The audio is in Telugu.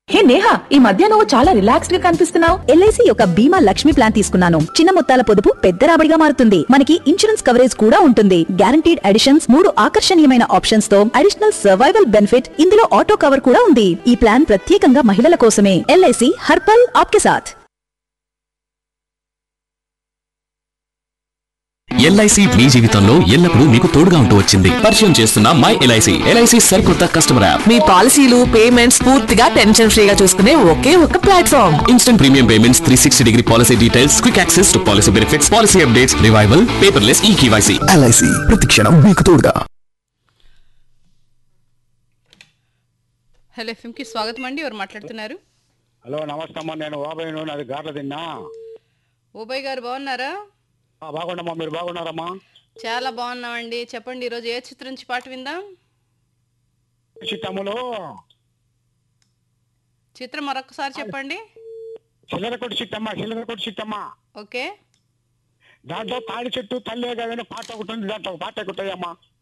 హే నేహా ఈ మధ్య నువ్వు చాలా రిలాక్స్డ్ గా కనిపిస్తున్నావు ఎల్ఐసి యొక్క బీమా లక్ష్మి ప్లాన్ తీసుకున్నాను చిన్న మొత్తాల పొదుపు పెద్ద రాబడిగా మారుతుంది మనకి ఇన్సూరెన్స్ కవరేజ్ కూడా ఉంటుంది గ్యారంటీడ్ అడిషన్స్ మూడు ఆకర్షణీయమైన ఆప్షన్స్ తో అడిషనల్ సర్వైవల్ బెనిఫిట్ ఇందులో ఆటో కవర్ కూడా ఉంది ఈ ప్లాన్ ప్రత్యేకంగా మహిళల కోసమే ఎల్ఐసి హర్పల్ ఆప్కే సాథ్ ఎల్ఐసి మీ జీవితంలో ఎల్లప్పుడూ మీకు తోడుగా ఉంటూ వచ్చింది పరిచయం చేస్తున్న మై ఎల్ఐసి ఎల్ఐసి సరికొత్త కస్టమర్ యాప్ మీ పాలసీలు పేమెంట్స్ పూర్తిగా టెన్షన్ ఫ్రీగా చూసుకునే ఒకే ఒక platform instant premium payments three sixty degree policy details quick access to policy benefits policy updates revival paperless e KYC LIC ప్రతిక్షణం మీకు తోడుగా హలో ఎఫ్ఎంకి స్వాగతం అండి ఎవరు మాట్లాడుతున్నారు హలో నమస్తే అమ్మా నేను ఓబయ్యను నాది గార్ల తిన్నా ఓబయ్ గారు బాగున్నారా ఆ, బాగున్నామ్మా మీరు బాగున్నారమ్మా చాలా బాగున్నామండి చెప్పండి ఈరోజు ఏ చిత్రం నుంచి పాట విందాం చిత్తములో చిత్రం మరొకసారి చెప్పండి చిల్లర కొట్టు చిట్టమ్మ చిల్లర కొట్టు చిట్టమ్మ ఓకే దాంట్లో తాడి చెట్టు తల్లే కదని పాట ఒకటి ఉంది దాంట్లో ఒక పాట ఒకటి అమ్మా